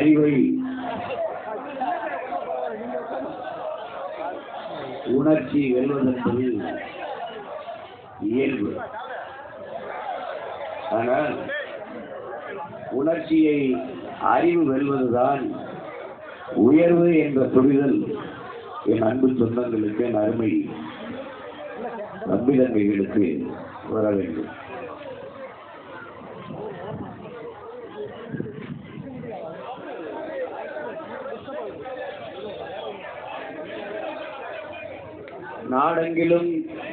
அறிவை உணர்ச்சி வெல்வதென்பது இயல்பு ஆனால் உணர்ச்சியை அறிவு வெல்வதுதான் உயர்வு என்ற புரிதல் என் அன்பு சொந்தங்களுக்கு என் அருமை நம்பிதன்மைகளுக்கு வர வேண்டும் நாடெங்கிலும்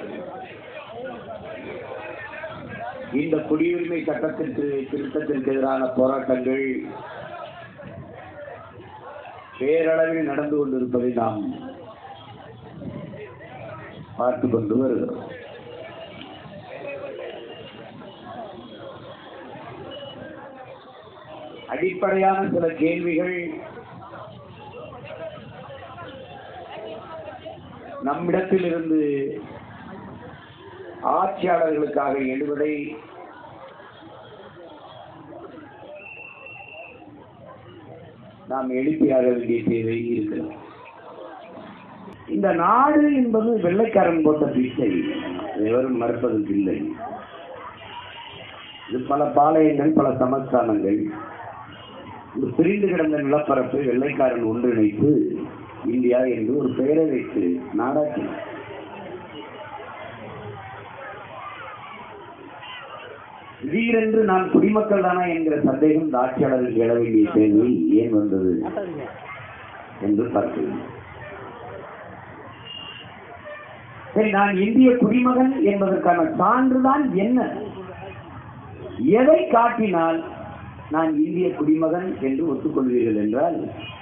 இந்த குடியுரிமை சட்டத்திற்கு திருத்தத்திற்கு எதிரான போராட்டங்கள் பேரளவில் நடந்து கொண்டிருப்பதை நாம் பார்த்து கொண்டு வருகிறோம் அடிப்படையான சில கேள்விகள் நம்மிடத்தில் இருந்து ஆட்சியாளர்களுக்காக எழுவதை நாம் எழுப்பியாக வேண்டிய தேவை இருக்கிறது இந்த நாடு என்பது வெள்ளைக்காரன் போட்ட பிச்சை எவரும் மறுப்பதற்கு இல்லை இது பல பாளையங்கள் பல சமஸ்தானங்கள் ஒரு பிரிந்து கிடந்த நிலப்பரப்பை வெள்ளைக்காரன் ஒன்றிணைத்து இந்தியா என்று ஒரு பெயரை வைத்து நாடாக்கினார் திடீரென்று நான் குடிமக்கள் தானா என்கிற சந்தேகம் இந்த ஆட்சியாளருக்கு எழ வேண்டிய தேவை ஏன் வந்தது என்று பார்க்கிறேன் சரி நான் இந்திய குடிமகன் என்பதற்கான சான்றுதான் என்ன எதை காட்டினால் நான் இந்திய குடிமகன் என்று ஒத்துக்கொள்வீர்கள் என்றால்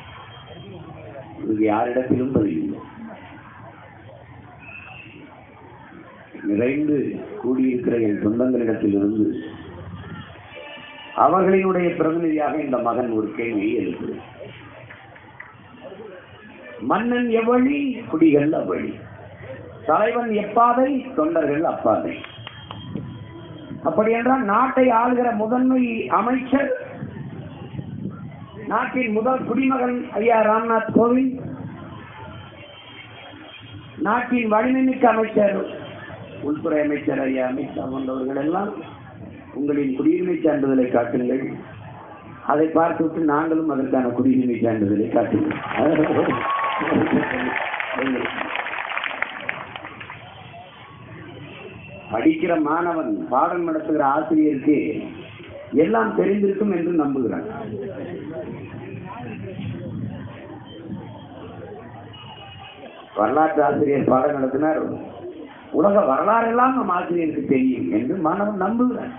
இது யாரிடத்திலும் பதில் இல்லை நிறைந்து கூடியிருக்கிற என் சொந்தங்களிடத்திலிருந்து அவர்களினுடைய பிரதிநிதியாக இந்த மகன் ஒரு கேள்வியை எழுப்புகிறேன் மன்னன் எவ்வழி குடிகள் அவ்வழி தலைவன் எப்பாதை தொண்டர்கள் அப்பாதை அப்படி என்றால் நாட்டை ஆளுகிற முதன்மை அமைச்சர் நாட்டின் முதல் குடிமகன் ஐயா ராம்நாத் கோவிந்த் நாட்டின் வலிமைமிக்க அமைச்சர் உள்துறை அமைச்சர் ஐயா அமித்ஷா போன்றவர்கள் எல்லாம் உங்களின் குடியுரிமை சான்றிதழை காட்டுங்கள் அதை பார்த்துவிட்டு நாங்களும் அதற்கான குடியுரிமை சான்றிதழை காட்டுங்கள் படிக்கிற மாணவன் பாடம் நடத்துகிற ஆசிரியருக்கு எல்லாம் தெரிந்திருக்கும் என்று நம்புகிறான் வரலாற்று ஆசிரியர் பாடம் நடத்தினார் உலக வரலாறெல்லாம் நம் ஆசிரியருக்கு தெரியும் என்று மாணவன் நம்புகிறான்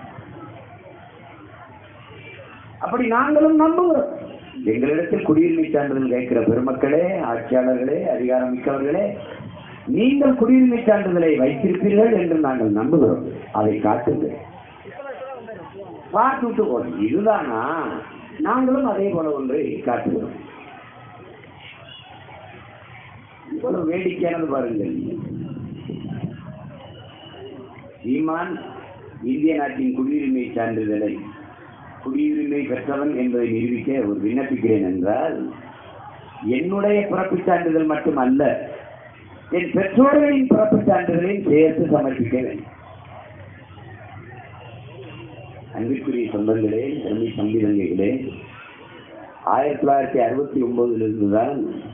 அப்படி நாங்களும் நம்புகிறோம் எங்களிடத்தில் குடியுரிமை சான்றிதழ் கேட்கிற பெருமக்களே ஆட்சியாளர்களே அதிகாரம் மிக்கவர்களே நீங்கள் குடியுரிமை சான்றிதழை வைத்திருப்பீர்கள் என்று நாங்கள் நம்புகிறோம் அதை காட்டுங்கள் பார்த்துட்டு போதும் இதுதானா நாங்களும் அதே போல ஒன்றை காட்டுகிறோம் இவ்வளவு வேடிக்கையானது பாருங்கள் சீமான் இந்திய நாட்டின் குடியுரிமை சான்றிதழை குடியுரிமை பெற்றவன் என்பதை நிரூபிக்க ஒரு விண்ணப்பிக்கிறேன் என்றால் என்னுடைய பிறப்புச் சான்றிதழ் மட்டுமல்ல என் பெற்றோர்களின் பிறப்புச் சான்றிதழையும் சேர்த்து சமர்ப்பிக்க வேண்டும் அன்பிற்குரிய சொந்தங்களே அருமை சம்பிதங்களே ஆயிரத்தி தொள்ளாயிரத்தி அறுபத்தி ஒன்பதிலிருந்து தான்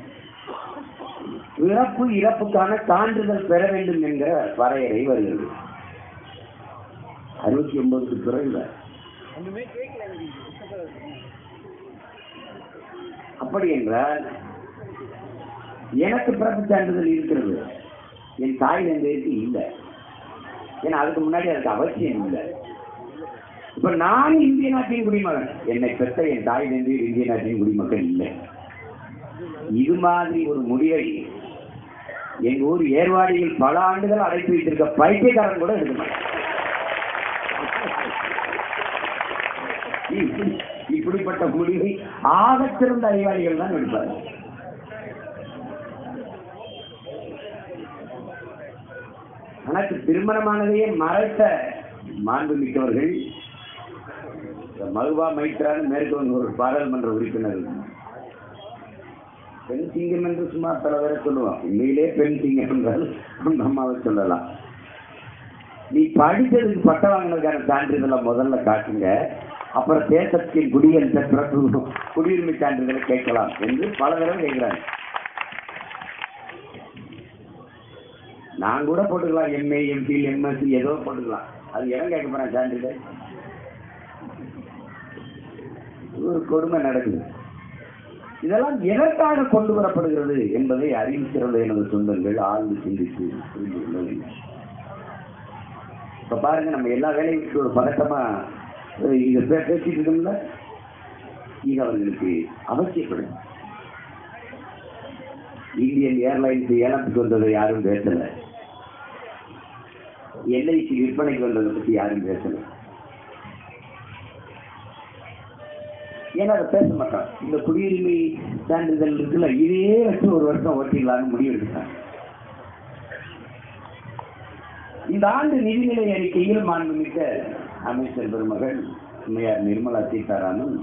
பிறப்பு இறப்புக்கான சான்றிதழ் பெற வேண்டும் என்கிற வரையறை வருகிறது அறுபத்தி ஒன்பதுக்கு பிறகு அப்படி என்றால் எனக்கு பிறப்பு சான்றிதழ் இருக்கிறது என் தாய் தந்தைக்கு இல்லை ஏன்னா அதுக்கு முன்னாடி அதுக்கு அவசியம் இல்லை இப்ப நான் இந்திய நாட்டின் குடிமகன் என்னை பெற்ற என் தாய் தந்தையர் இந்திய நாட்டின் குடிமக்கள் இல்லை இது மாதிரி ஒரு முடிவை எங்க ஊர் ஏர்வாடியில் பல ஆண்டுகள் அடைத்து வைத்திருக்க பைத்தியக்காரன் கூட எடுக்க மாட்டான் இ- இப்படிப்பட்ட முடிவை ஆகச் சிறந்த அறிவாளிகள் தான் எடுப்பார்கள் எனக்கு திருமணமானதையே மறைத்த மாண்பு மிக்கவர்கள் இந்த மகுபா மைத்ரான்னு மேற்கு வங்க ஒரு பாராளுமன்ற உறுப்பினர் பெண் சிங்கம் என்று சும்மா பல பேரை சொல்லுவோம் உண்மையிலே பெண் சிங்கம் என்றால் அந்த அம்மாவை சொல்லலாம் நீ படித்ததுக்கு பட்டம் வாங்கினதுக்கான சான்றிதழை முதல்ல காட்டுங்க அப்புறம் தேசத்தின் குடியரச பிறப்பு குடியுரிமை சான்றிதழை கேட்கலாம் என்று பல தடவை கேட்கிறாங்க நான் கூட போட்டுக்கலாம் எம்ஏ எம்பில் எம்எஸ்சி ஏதோ போட்டுக்கலாம் அது இடம் கேட்க போறேன் சான்றிதழ் ஒரு கொடுமை நடக்குது இதெல்லாம் எதற்காக கொண்டு வரப்படுகிறது என்பதை அறிவிக்கிறது எனது சொந்தங்கள் ஆழ்ந்து சிந்தித்து புரிந்து கொள்ள வேண்டும் இப்ப பாருங்க நம்ம எல்லா வேலைக்கும் ஒரு பதட்டமா அஹ், இங்க பே- பேசிட்டு இருக்கோம்ல இது அவர்களுக்கு அவசியப்படும் இந்தியன் ஏர்லைன்ஸ் ஏலத்துக்கு வந்ததை யாரும் பேசல எல்ஐசி விற்பனைக்கு வந்ததை பத்தி யாரும் பேசல ஏன்னா அதை பேச மாட்டான் இந்த குடியுரிமை சான்றிதழ் இருக்குல்ல இதே வச்சு ஒரு வருஷம் ஓட்டிடலாம்னு முடிவு எடுத்தாங்க இந்த ஆண்டு நிதிநிலை அறிக்கையில் மாண்புமிக்க அமைச்சர் பெருமகள் அம்மையார் நிர்மலா சீதாராமன்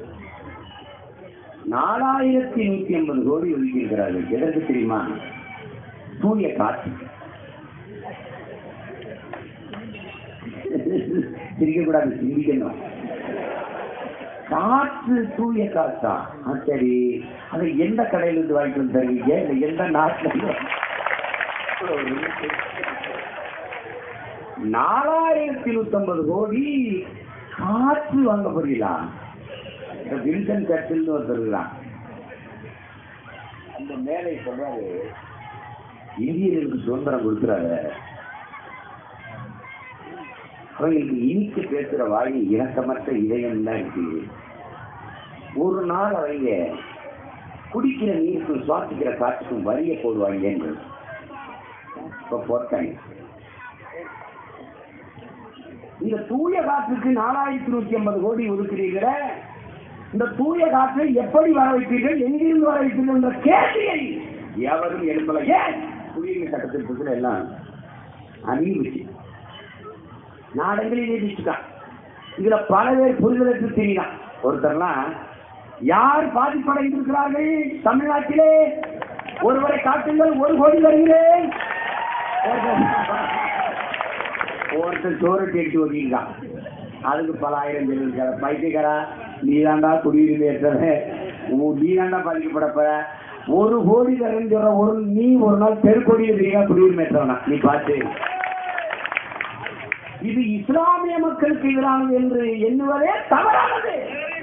நாலாயிரத்தி நூத்தி ஐம்பது கோடி ஒதுக்கியிருக்கிறார்கள் எதற்கு தெரியுமா தூய காற்று சிரிக்கக்கூடாது சிந்திக்கணும் காற்று தூய காற்றா ஆ, சரி அதை எந்த கடையில இருந்து வாங்கிட்டு வந்து தருவீங்க இல்லை எந்த நாட்டுல இருந்து நாலாயிரத்தி நூத்தம்பது கோடி காற்று வாங்க போறீங்களா இந்த வில்சன் சர்ச்சில் ஒருத்தர் இருக்கிறான் அந்த மேலை சொல்றாரு இந்தியர்களுக்கு சுதந்திரம் கொடுக்குறாரு அவங்களுக்கு இனிக்கு பேசுற வாய் இணக்கமற்ற இதயம் தான் இருக்கு ஒரு நாள் அவங்க குடிக்கிற நீருக்கும் சுவாசிக்கிற காற்றுக்கும் வரிய போடுவாங்க இப்ப போட்டாங்க இந்த தூய காற்றுக்கு நாலாயிரத்தி நூத்தி ஐம்பது கோடி ஒதுக்கிறீர்கள இந்த தூய காற்றை எப்படி வர வைப்பீர்கள் எங்கிருந்து வர வைப்பீர்கள் என்ற கேள்வியை எவரும் எழுப்பல ஏன் குடியுரிமை சட்டத்திட்டத்தில் எல்லாம் அறிவிச்சு நாடெங்கிலும் நீடிச்சுட்டான் இதுல பல பேர் புரிதலுக்கு தெரியலாம் ஒருத்தர்லாம் யார் பாதிப்படைந்திருக்கிறார்கள் தமிழ்நாட்டிலே ஒருவரை காட்டுங்கள் ஒரு கோடி வருகிறேன் ஒருத்தர் சோரட்டி எடுத்து ஓட்டிருக்கான் அதுக்கு பல ஆயிரம் சொல்லியிருக்காரு பைத்தியக்காரா நீ தாண்டா குடியுரிமை ஏற்றவன் நீ தாண்டா பாதிக்கப்படப்ப ஒரு கோடி தரேன்னு சொல்ற ஒரு நீ ஒரு நாள் தெருக்கொடியில் இருக்கா குடியுரிமை ஏற்றவனா நீ பார்த்து இது இஸ்லாமிய மக்களுக்கு எதிரானது என்று எண்ணுவதே தவறானது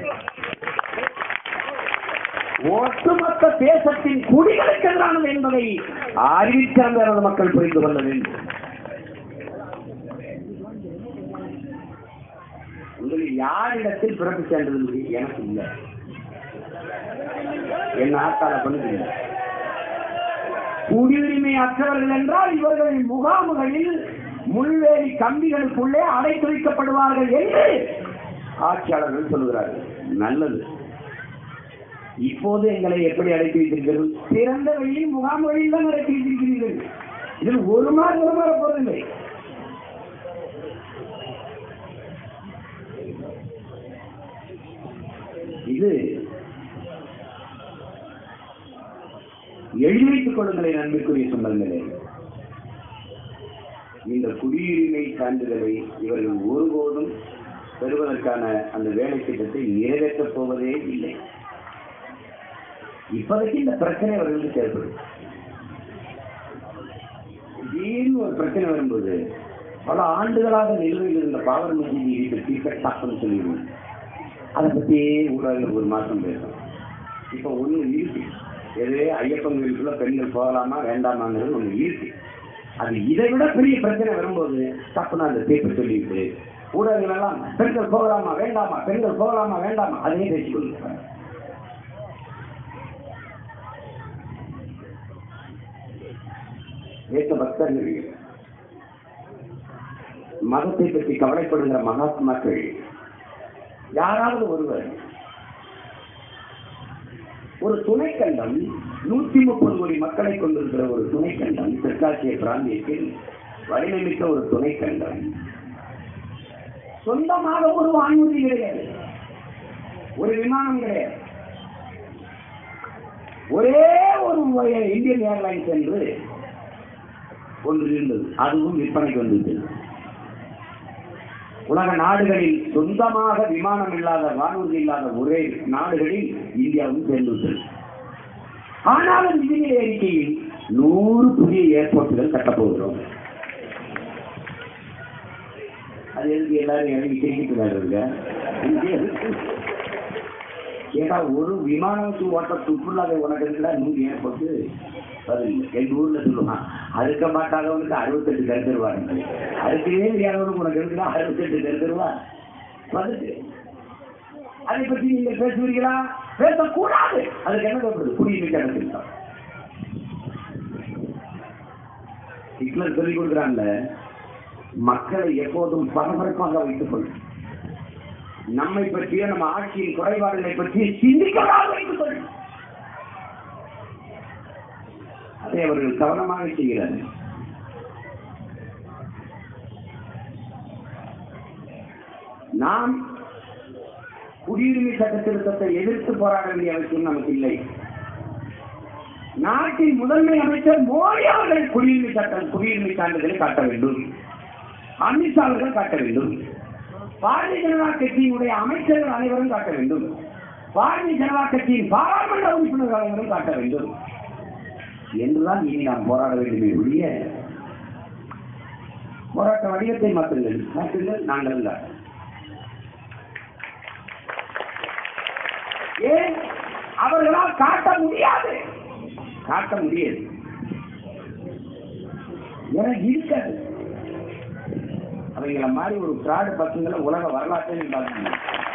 ஒட்டுமொத்த தேசத்தின் குடிகளுக்கு எதிரானது என்பதை அறிவித்திருந்த எனது மக்கள் புரிந்து கொள்ள வேண்டும் உங்களில் யாரிடத்தில் பிறப்பு சான்றிதழ் எனக்கு இல்லை என் ஆத்தால பண்ணுது குடியுரிமை அற்றவர்கள் என்றால் இவர்கள் முகாம்களில் முள்வேலி கம்பிகளுக்குள்ளே அடைத்து வைக்கப்படுவார்கள் என்று ஆட்சியாளர்கள் சொல்கிறார்கள் நல்லது இப்போது எங்களை எப்படி அடைத்து வைத்திருக்கிறீர்கள் சிறந்த வழியில் முகாம்களில் தான் அடைத்து வைத்திருக்கிறீர்கள் இதில் ஒரு மாதம் ஒரு மாதம் போவதில்லை இது எழுதி வைத்துக் கொள்ளுங்களை நன்மைக்குரிய சொந்தங்களே இந்த குடியுரிமை சான்றிதழை இவர்கள் ஒருபோதும் பெறுவதற்கான அந்த வேலை திட்டத்தை நிறைவேற்றப் போவதே இல்லை இப்போதைக்கு இந்த பிரச்சனை அவர்களுக்கு ஏற்படும் திடீர்னு ஒரு பிரச்சனை வரும்போது பல ஆண்டுகளாக நிலுவையில் இருந்த பாவர் மசீதி இடித்து தீர்க்கட்டாக்குன்னு சொல்லிடுவோம் அதை பற்றியே ஊடகங்கள் ஒரு மாசம் பேசும் இப்போ ஒண்ணு இருக்கு எது ஐயப்பன் கோயிலுக்குள்ள பெண்கள் போகலாமா வேண்டாமாங்கிறது ஒண்ணு இருக்கு அது இதை விட பெரிய பிரச்சனை வரும்போது தப்புனா அந்த தீர்ப்பு சொல்லிட்டு ஊடகங்கள் எல்லாம் பெண்கள் போகலாமா வேண்டாமா பெண்கள் போகலாமா வேண்டாமா அதையே பேசிக் கொள்கிறாங்க தேச பக்தர்கள் மதத்தை பற்றி கவலைப்படுகிற மகாத்மாக்கள் யாராவது ஒருவர் ஒரு துணைக்கண்டம் நூத்தி முப்பது கோடி மக்களை கொண்டிருக்கிற ஒரு துணைக்கண்டம் தெற்காசிய பிராந்தியத்தில் வலிமை மிக்க ஒரு துணைக்கண்டம் சொந்தமாக ஒரு வானூர்தி கிடையாது ஒரு விமானம் கிடையாது ஒரே ஒரு இந்தியன் ஏர்லைன்ஸ் என்று ஒன்று இருந்தது அதுவும் விற்பனைக்கு வந்துவிட்டது உலக நாடுகளில் சொந்தமாக விமானம் இல்லாத வானூர்தி இல்லாத ஒரே நாடுகளில் இந்தியாவும் சேர்ந்துவிட்டது ஆனாலும் நிதிநிலை அறிக்கையில் நூறு புதிய ஏர்போர்ட்டுகள் கட்டப்போகிறோம் அது எதுக்கு எல்லாரும் இறங்கி கேட்டுக்கிறாங்க ஏன்னா ஒரு விமானத்து ஓட்ட சுற்றுலாவை உனக்கு இருக்குடா நூறு ஏற்பட்டு பதில் எங்க ஊர்ல சொல்லுவான் அறுக்க மாட்டாதவனுக்கு அறுபத்தெட்டு கருத்துருவாங்க அறுக்கவே முடியாதவனுக்கு உனக்கு இருக்குடா அறுபத்தெட்டு கருத்துருவா பதில் அதை பற்றி நீங்க பேசுவீங்களா பேசக்கூடாது அதுக்கு என்ன சொல்றது குடியுரிமை சட்டத்திட்டம் ஹிட்லர் சொல்லிக் கொடுக்குறாங்க மக்களை எப்போதும் பரபரப்பாக வைத்துக் கொள்ளும் நம்மை பற்றிய நம்ம ஆட்சியின் குறைபாடுகளை பற்றி சிந்திக்கலாக வைத்துக் கொள்ளும் அதை அவர்கள் கவனமாக செய்கிறார்கள் நாம் குடியுரிமை சட்ட திருத்தத்தை எதிர்த்து போராட வேண்டிய அவசியம் நமக்கு இல்லை நாட்டின் முதன்மை அமைச்சர் மோடி அவர்கள் குடியுரிமை சட்டம் குடியுரிமை சான்றிதழை காட்ட வேண்டும் அமித்ஷா அவர்கள் காட்ட வேண்டும் பாரதிய ஜனதா கட்சியினுடைய அமைச்சர்கள் அனைவரும் காட்ட வேண்டும் பாரதிய ஜனதா கட்சியின் பாராளுமன்ற உறுப்பினர்கள் அனைவரும் காட்ட வேண்டும் என்றுதான் இனி நாம் போராட வேண்டுமே ஒழிய போராட்ட வடிவத்தை மாற்றுங்கள் மாற்றுங்கள் நாங்கள் இல்லை ஏன் அவர்களால் காட்ட முடியாது காட்ட முடியாது எனக்கு இருக்காது அவங்கள மாதிரி ஒரு பிராடு பசங்களை உலக வரலாற்றை பார்க்கணும்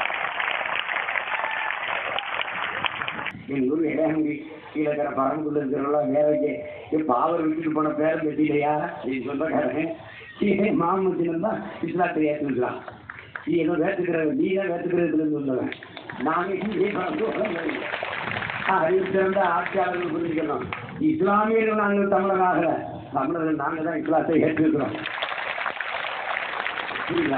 எங்க ஊர் இடையங்கி கீழே இருக்கிற பரம்புள்ள இருக்கிறவங்களாம் வேலைக்கு இப்ப அவர் விட்டுட்டு போன பேரம் பெட்டிலையா நீ சொந்தக்காரன் கீழே மாமூச்சினம் தான் இஸ்லாத்தை ஏற்றுக்கலாம் நீ ஏதோ வேத்துக்கிறது நீ தான் வேத்துக்கிறதுல சொல்லுவேன் நாங்கள் இங்கே அறிவு சிறந்த ஆட்சியாளர்கள் புரிஞ்சுக்கணும் இஸ்லாமியர்கள் நாங்கள் தமிழராகல தமிழர்கள் நாங்கள் தான் இஸ்லாத்தை ஏற்றிருக்கிறோம் புரியுதா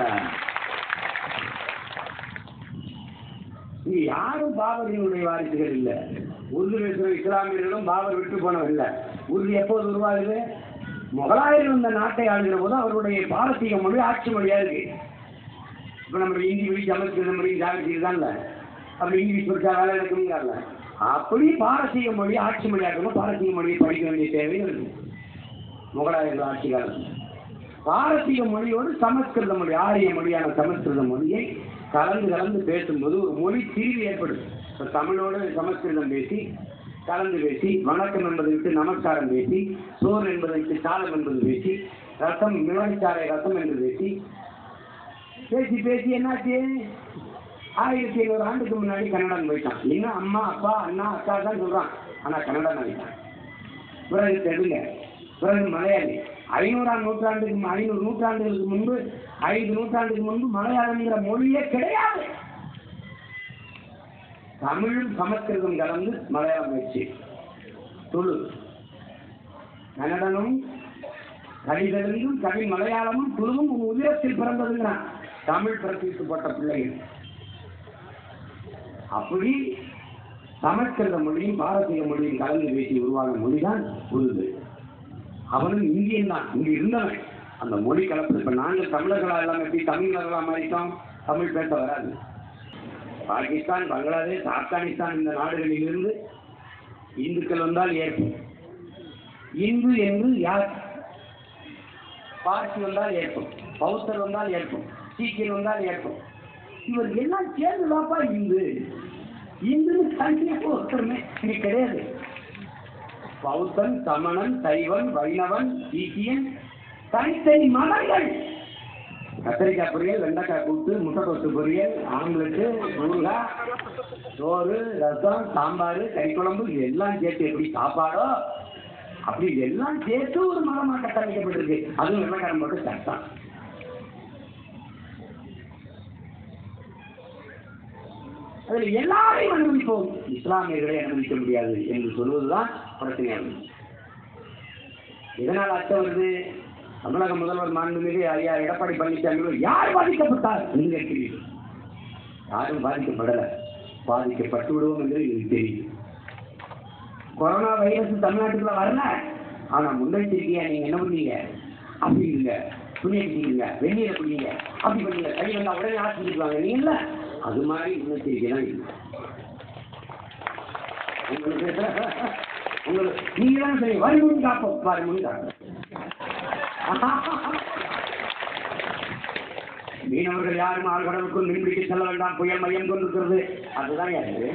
இங்க யாரும் பாபரினுடைய வாரிசுகள் இல்ல உருது பேசுகிற இஸ்லாமியர்களும் பாபர் விட்டு போனவர் இல்ல உருது எப்போது உருவாகுது முகலாயர்கள் இந்த நாட்டை ஆளுகிற போது அவருடைய பாரசீக மொழி ஆட்சி மொழியா இருக்கு இப்ப நம்ம இந்தி மொழி சமஸ்கிருத மொழி ஜாகிரதி தான்ல அப்படி இங்கிலீஷ் படிச்சா வேலை இருக்குங்கிறல அப்படி பாரசீக மொழி ஆட்சி மொழியா இருக்கணும் பாரசீக மொழியை படிக்க வேண்டிய தேவை இருக்கு முகலாயர்கள் ஆட்சி காலத்தில் பாரசீக மொழியோடு சமஸ்கிருத மொழி ஆரிய மொழியான சமஸ்கிருத மொழியை கலந்து கலந்து பேசும்போது ஒரு மொழி திரிவு ஏற்படுது இப்போ தமிழோடு சமஸ்கிருதம் பேசி கலந்து பேசி வணக்கம் என்பதை விட்டு நமஸ்காரம் பேசி சோறு என்பதை விட்டு சாதம் என்பது பேசி ரசம் மிளகாய் ரசம் என்று பேசி பேசி பேசி என்னாச்சு ஆயிரத்தி ஐநூறு ஆண்டுக்கு முன்னாடி கன்னடம் போயிட்டான் இன்னும் அம்மா அப்பா அண்ணா அக்கா தான் சொல்றான் ஆனா கன்னடம் ஆகிட்டான் பிறகு தெலுங்க பிறகு மலையாளி ஐநூறாம் நூற்றாண்டுக்கு ஐநூறு நூற்றாண்டுகளுக்கு முன்பு ஐந்து நூற்றாண்டுக்கு முன்பு மலையாளம்ங்கிற மொழியே கிடையாது தமிழும் சமஸ்கிருதம் கலந்து மலையாளம் வச்சு துளு கன்னடனும் கடிதலும் கவி மலையாளமும் துளுவும் உன் உதிரத்தில் பிறந்ததுங்கிறான் தமிழ் பிரசிக்கப்பட்ட பிள்ளைகள் அப்படி சமஸ்கிருத மொழியும் பாரசீக மொழியும் கலந்து பேசி உருவான மொழிதான் உருது அவனும் இந்தியன் தான் இங்க இருந்தவன் அந்த மொழி கலப்பு இப்ப நாங்கள் தமிழர்களா எல்லாம் எப்படி தமிழர்களா மாறிட்டோம் தமிழ் பேச வராது பாகிஸ்தான் பங்களாதேஷ் ஆப்கானிஸ்தான் இந்த நாடுகளில் இருந்து இந்துக்கள் வந்தால் ஏற்பும் இந்து என்று யார் பார்சி வந்தால் ஏற்பும் பௌத்தர் வந்தால் ஏற்பும் சீக்கியர் வந்தால் ஏற்பும் இவர் எல்லாம் சேர்ந்துதாப்பா இந்து இந்துன்னு தனியாக ஒருத்தருமே இங்க கிடையாது பௌத்தன் சமணன் சைவன் வைணவன் சீக்கியன் தனித்தனி மதங்கள் கத்திரிக்காய் பொரியல் வெண்டைக்காய் கூட்டு முட்டைக்கொத்து பொரியல் ஆம்லெட்டு ஊறுகாய் சோறு ரசம் சாம்பார் கறி குழம்பு இது எல்லாம் சேர்த்து எப்படி சாப்பாடோ அப்படி எல்லாம் சேர்த்து ஒரு மதமாக கட்டமைக்கப்பட்டிருக்கு அதுவும் வெள்ளக்காரன் போட்டு சட்டம் அதில் எல்லாரையும் அனுமதிப்போம் இஸ்லாமியர்களை அனுமதிக்க முடியாது என்று சொல்வதுதான் பிரச்சனையாகும் இதனால் அர்த்தம் வருது தமிழக முதல்வர் மாண்புமிகு ஐயா எடப்பாடி பழனிசாமி யார் பாதிக்கப்பட்டார் நீங்க கேட்கிறீர்கள் யாரும் பாதிக்கப்படல பாதிக்கப்பட்டு விடுவோம் என்று எனக்கு தெரியும் கொரோனா வைரஸ் தமிழ்நாட்டுக்குள்ள வரல ஆனா முன்னெச்சரிக்கையா நீங்க என்ன பண்ணீங்க அப்படிங்க துணியை கட்டிக்கீங்க வெந்நீரை குடிங்க அப்படி பண்ணீங்க கை வந்தா உடனே ஆசிரிச்சுவாங்க நீங்கல்ல அது மாதிரி முன்னெச்சரிக்கை தான் இல்லை உங்களுக்கு உங்களுக்கு நீங்க தான் சரி வருமுன் காப்போம் வருமுன் காப்போம் மீனவர்கள் யாரும் ஆழ்கடலுக்குள் மீன்பிடிக்க செல்ல வேண்டாம் புயல் மையம் கொண்டிருக்கிறது அதுதான் யாரு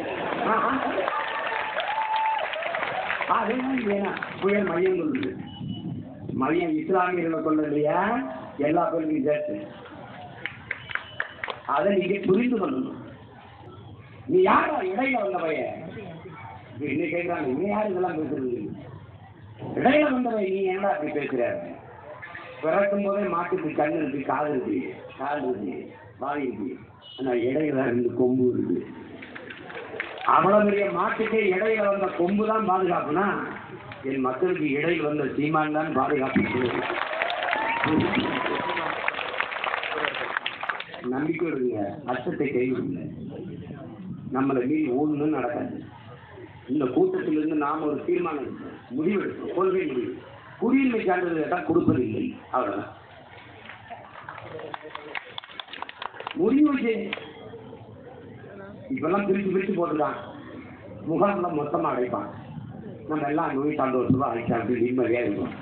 அதுதான் வேணாம் புயல் மையம் கொண்டது மையம் இஸ்லாமியர்களை கொண்டு இல்லையா எல்லா பேருக்கும் சேர்த்து அதை நீங்க புரிந்து கொள்ளணும் நீ யாரா இடையில வந்தவைய என்ன கேட்கிறாங்க நீ யாரு இதெல்லாம் பேசுறது இடையில வந்தவை நீ என்னடா அப்படி பேசுற பிறக்கும் போதே மாட்டுக்கு கண்ணு இருக்கு காது இருக்கு காது இருக்கு வாய் இருக்கு ஆனா இடையில ரெண்டு கொம்பு இருக்கு அவ்வளவு பெரிய மாட்டுக்கே இடையில வந்த கொம்பு தான் பாதுகாப்புனா என் மக்களுக்கு இடையில் வந்த சீமான் தான் பாதுகாப்பு நம்பிக்கை இருங்க அச்சத்தை கைவிடுங்க நம்மளை மீறி ஒண்ணும் நடக்காது இந்த கூட்டத்திலிருந்து நாம் ஒரு தீர்மானம் எடுப்போம். முடிவெடுப்போம் கொள்கை முடிவு குடியுரிமை சான்றிதழ் கேட்டால் கொடுப்பதில்லை அவ்வளவுதான் முடிவு செய் இப்பெல்லாம் பிரிச்சு பிரிச்சு போட்டுருக்கான் முகாம்ல மொத்தமா அடைப்பான் நம்ம எல்லாம் நோய் சந்தோஷமா ரூபாய் அழைச்சாட்டு நிம்மதியா இருக்கும்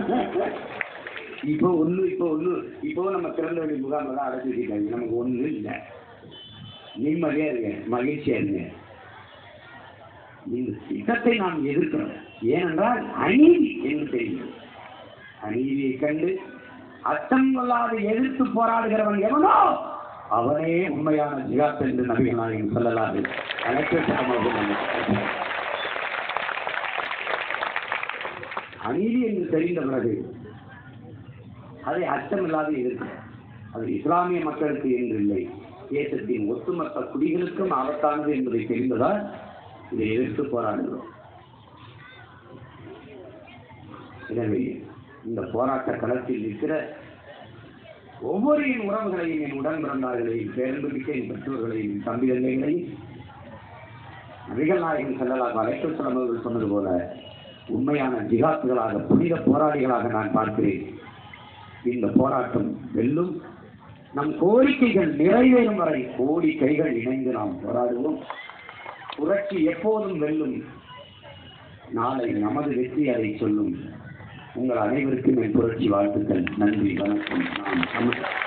இப்போ ஒண்ணு இப்போ ஒண்ணு இப்போ நம்ம திறந்த வெளி முகாம்ல தான் அடைச்சு வச்சிருக்காங்க நமக்கு ஒண்ணு இல்லை நிம்மதியா இருங்க மகிழ்ச்சியா இருங்க இந்த திட்டத்தை நாம் எதிர்க்கிறோம் ஏனென்றால் அநீதி என்று தெரியும் அநீதியை கண்டு அச்சம் கொள்ளாது எதிர்த்து போராடுகிறவன் எவனோ அவனே உண்மையான ஜிகாத் என்று நபிகள் நாயகம் சொல்லலாது அநீதி என்று தெரிந்த பிறகு அதை அச்சமில்லாது எதிர்க்கும் அது இஸ்லாமிய மக்களுக்கு என்று இல்லை தேசத்தின் ஒட்டுமொத்த குடிகளுக்கும் ஆபத்தானது என்பதை தெரிந்ததால் இதை எதிர்த்து போராடுகிறோம் எனவே இந்த போராட்ட களத்தில் இருக்கிற ஒவ்வொரு என் உறவுகளையும் என் உடன் பிறந்தார்களையும் பேரன்புமிக்க என் பெற்றோர்களையும் என் தம்பி தங்கைகளையும் நபிகள் நாயகம் செல்லலாக அழைக்கப்படும் அவர்கள் சொன்னது போல உண்மையான ஜிகாத்துகளாக புனித போராளிகளாக நான் பார்க்கிறேன் இந்த போராட்டம் வெல்லும் நம் கோரிக்கைகள் நிறைவேறும் வரை கோடி கைகள் இணைந்து நாம் போராடுவோம் புரட்சி எப்போதும் வெல்லும் நாளை நமது வெற்றி அதை சொல்லும் உங்கள் அனைவருக்கும் என் புரட்சி வாழ்த்துக்கள் நன்றி வணக்கம் நான் சம